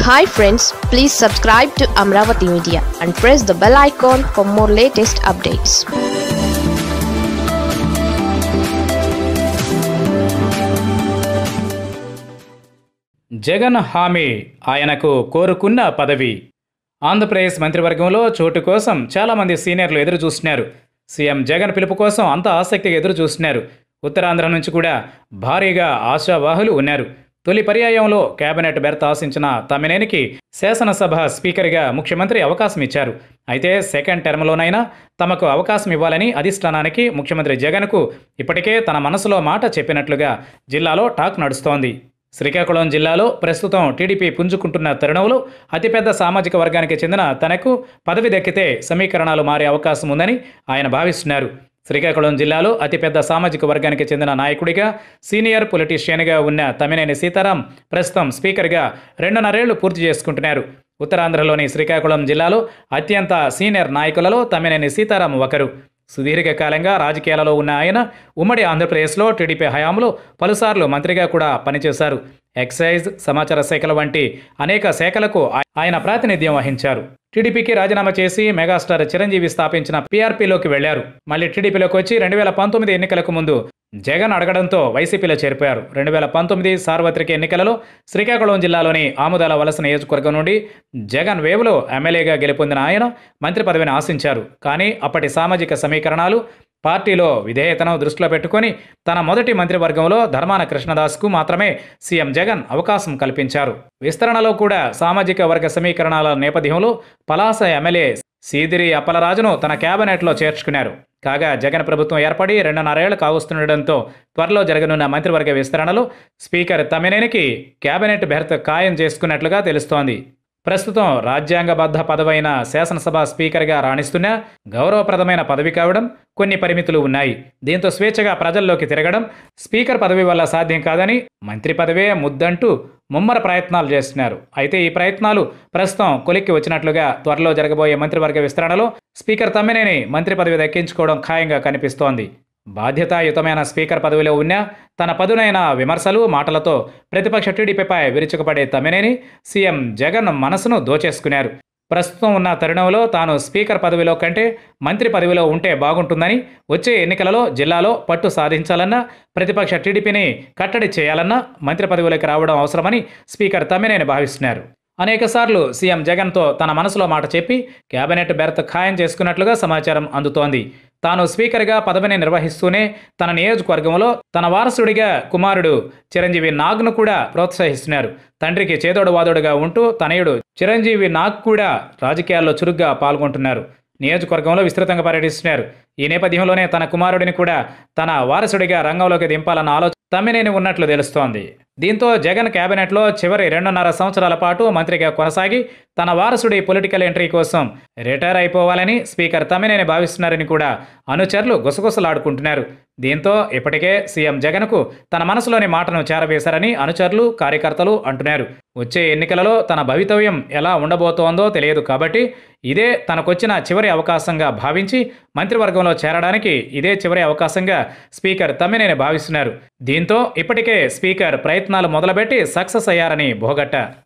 hi friends please subscribe to Amaravati media and press the bell icon for more latest updates Jagan హామీ ఆయనకు కోరుకున్న పదవి ఆంధ్రప్రదేశ్ మంత్రివర్గంలో చోటు కోసం చాలామంది సీనియర్లు ఎదురు చూస్తున్నారు సీఎం జగన్ పిలుపు కోసం అంత ఆసక్తిగా ఎదురు చూస్తున్నారు ఉత్తరాంధ్ర నుంచి కూడా భారీగా ఆశావాహులు ఉన్నారు తొలి పర్యాయంలో కేబినెట్ బెర్త్ ఆశించిన తమ్మినేనికి శాసనసభ స్పీకర్గా ముఖ్యమంత్రి అవకాశం ఇచ్చారు అయితే సెకండ్ టర్మ్లోనైనా తమకు అవకాశం ఇవ్వాలని అధిష్టానానికి ముఖ్యమంత్రి జగన్కు ఇప్పటికే తన మనసులో మాట చెప్పినట్లుగా జిల్లాలో టాక్ నడుస్తోంది శ్రీకాకుళం జిల్లాలో ప్రస్తుతం టీడీపీ పుంజుకుంటున్న తరుణంలో అతిపెద్ద సామాజిక వర్గానికి చెందిన తనకు పదవి దక్కితే సమీకరణాలు మారే అవకాశం ఉందని ఆయన భావిస్తున్నారు శ్రీకాకుళం జిల్లాలో అతిపెద్ద సామాజిక వర్గానికి చెందిన నాయకుడిగా సీనియర్ పొలిటీషియన్గా ఉన్న తమ్మినేని సీతారాం ప్రస్తుతం స్పీకర్గా రెండున్నరేళ్లు పూర్తి చేసుకుంటున్నారు ఉత్తరాంధ్రలోని శ్రీకాకుళం జిల్లాలో అత్యంత సీనియర్ నాయకులలో తమ్మినేని సీతారాం ఒకరు సుదీర్ఘకాలంగా రాజకీయాలలో ఉన్న ఆయన ఉమ్మడి ఆంధ్రప్రదేశ్లో టీడీపీ హయాంలో పలుసార్లు మంత్రిగా కూడా పనిచేశారు ఎక్సైజ్ సమాచార శాఖల వంటి అనేక శాఖలకు ఆయ- ఆయన ప్రాతినిధ్యం వహించారు టీడీపీకి రాజీనామా చేసి మెగాస్టార్ చిరంజీవి స్థాపించిన పీఆర్పీలోకి వెళ్లారు మళ్ళీ టీడీపీలోకి వచ్చి రెండు వేల పంతొమ్మిది ఎన్నికలకు ముందు జగన్ అడగడంతో వైసీపీలో చేరిపోయారు రెండు వేల పంతొమ్మిది సార్వత్రిక ఎన్నికలలో శ్రీకాకుళం జిల్లాలోని ఆముదాల వలస నియోజకవర్గం నుండి జగన్ వేవ్లో ఎమ్మెల్యేగా గెలుపొందిన ఆయన మంత్రి పదవిని ఆశించారు కానీ అప్పటి సామాజిక సమీకరణాలు పార్టీలో విధేయతను దృష్టిలో పెట్టుకొని తన మొదటి మంత్రివర్గంలో ధర్మాన కృష్ణదాస్కు మాత్రమే సీఎం జగన్ అవకాశం కల్పించారు విస్తరణలో కూడా సామాజిక వర్గ సమీకరణాల నేపథ్యంలో పలాస ఎమ్మెల్యే సీదిరి అప్పలరాజును తన కేబినెట్లో చేర్చుకున్నారు కాగా జగన్ ప్రభుత్వం ఏర్పడి రెండున్నరేళ్లు కావస్తుండటంతో త్వరలో జరగనున్న మంత్రివర్గ విస్తరణలో స్పీకర్ తమ్మినేనికి కేబినెట్ బెర్త్ ఖాయం చేసుకున్నట్లుగా తెలుస్తోంది ప్రస్తుతం రాజ్యాంగబద్ధ పదవైన శాసనసభ స్పీకర్గా రాణిస్తున్న గౌరవప్రదమైన పదవి కావడం కొన్ని పరిమితులు ఉన్నాయి దీంతో స్వేచ్ఛగా ప్రజల్లోకి తిరగడం స్పీకర్ పదవి వల్ల సాధ్యం కాదని మంత్రి పదవే ముద్దంటూ ముమ్మర ప్రయత్నాలు చేస్తున్నారు అయితే ఈ ప్రయత్నాలు ప్రస్తుతం కొలిక్కి వచ్చినట్లుగా త్వరలో జరగబోయే మంత్రివర్గ విస్తరణలో స్పీకర్ తమ్మినేని మంత్రి పదవి దక్కించుకోవడం ఖాయంగా కనిపిస్తోంది బాధ్యతాయుతమైన స్పీకర్ పదవిలో ఉన్న తన పదునైన విమర్శలు మాటలతో ప్రతిపక్ష టీడీపీపై విరుచుకుపడే తమ్మినేని సీఎం జగన్ మనసును దోచేసుకున్నారు ప్రస్తుతం ఉన్న తరుణంలో తాను స్పీకర్ పదవిలో కంటే మంత్రి పదవిలో ఉంటే బాగుంటుందని వచ్చే ఎన్నికలలో జిల్లాలో పట్టు సాధించాలన్నా ప్రతిపక్ష టీడీపీని కట్టడి చేయాలన్నా మంత్రి పదవిలోకి రావడం అవసరమని స్పీకర్ తమ్మినేని భావిస్తున్నారు అనేకసార్లు సీఎం జగన్తో తన మనసులో మాట చెప్పి కేబినెట్ బెర్త్ ఖాయం చేసుకున్నట్లుగా సమాచారం అందుతోంది తాను స్పీకర్గా పదవిని నిర్వహిస్తూనే తన నియోజకవర్గంలో తన వారసుడిగా కుమారుడు చిరంజీవి నాగ్ను కూడా ప్రోత్సహిస్తున్నారు తండ్రికి చేదోడు వాదోడుగా ఉంటూ తనయుడు చిరంజీవి నాగ్ కూడా రాజకీయాల్లో చురుగ్గా పాల్గొంటున్నారు నియోజకవర్గంలో విస్తృతంగా పర్యటిస్తున్నారు ఈ నేపథ్యంలోనే తన కుమారుడిని కూడా తన వారసుడిగా రంగంలోకి దింపాలన్న ఆలోచన తమ్మినేని ఉన్నట్లు తెలుస్తోంది దీంతో జగన్ కేబినెట్లో చివరి రెండున్నర సంవత్సరాల పాటు మంత్రిగా కొనసాగి తన వారసుడి పొలిటికల్ ఎంట్రీ కోసం రిటైర్ అయిపోవాలని స్పీకర్ తమ్మినేని భావిస్తున్నారని కూడా అనుచరులు గుసగుసలాడుకుంటున్నారు దీంతో ఇప్పటికే సీఎం జగన్కు తన మనసులోని మాటను చేరవేశారని అనుచరులు కార్యకర్తలు అంటున్నారు వచ్చే ఎన్నికలలో తన భవితవ్యం ఎలా ఉండబోతోందో తెలియదు కాబట్టి ఇదే తనకొచ్చిన చివరి అవకాశంగా భావించి మంత్రివర్గంలో చేరడానికి ఇదే చివరి అవకాశంగా స్పీకర్ తమ్మినేని భావిస్తున్నారు దీంతో ఇప్పటికే స్పీకర్ ప్రయత్నాలు మొదలుపెట్టి సక్సెస్ అయ్యారని భోగట్ట